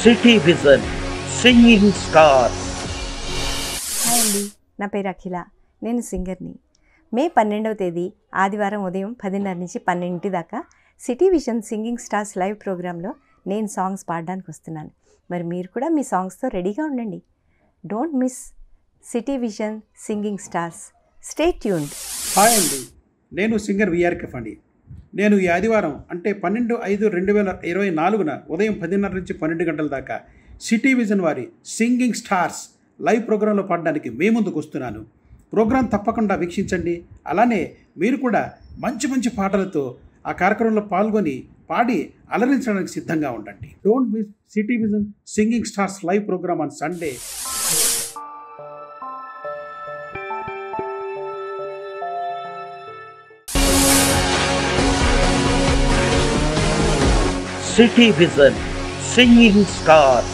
city vision singing star hi అండి నా పేరు అఖిల నేను సింగర్ని మే పన్నెండవ తేదీ ఆదివారం ఉదయం పదిన్నర నుంచి పన్నెండింటి దాకా city vision singing stars live ప్రోగ్రాంలో నేను సాంగ్స్ పాడడానికి వస్తున్నాను మరి మీరు కూడా మీ సాంగ్స్తో రెడీగా ఉండండి don't miss city vision singing stars stay tuned hi అండి నేను సింగర్ విఆర్కే ఫండి నేను ఈ ఆదివారం అంటే పన్నెండు ఐదు రెండు వేల ఇరవై నాలుగున ఉదయం పదిన్నర నుంచి పన్నెండు గంటల దాకా సిటీ విజన్ వారి సింగింగ్ స్టార్స్ లైవ్ ప్రోగ్రాంలో పాడడానికి మీ ముందుకు వస్తున్నాను ప్రోగ్రాం తప్పకుండా వీక్షించండి అలానే మీరు కూడా మంచి మంచి పాటలతో ఆ కార్యక్రమంలో పాల్గొని పాడి అలరించడానికి సిద్ధంగా ఉండండి don't miss city vision singing stars live programme on Sunday city vision singing star